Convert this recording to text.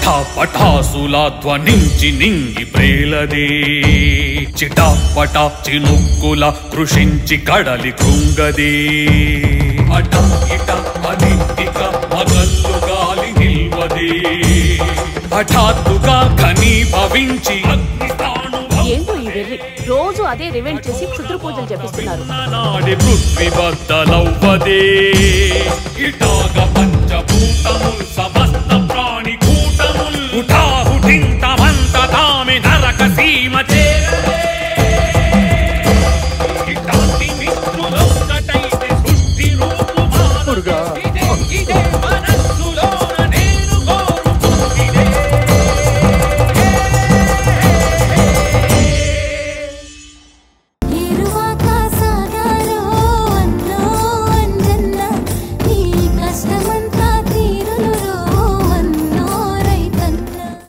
పఠా పఠాసుల ధ్వనించి నింగి ప్రేలదే చిటాపట చినుక్కుల కృషించి కడలి కృంగదే అట ఇట అనింటిక పగల్లు గాలి నిల్వదే హఠాత్తుగా ఘనీభవించి అగ్నిస్థాణువు ఏంటో ఈ వెర్రి రోజు అదే రివెంట్ చేసి క్షుద్ర పూజలు జపిస్తున్నారు నాడి పృథ్వీ బద్దలవ్వదే ఇటాగ పంచభూతముల్ సమ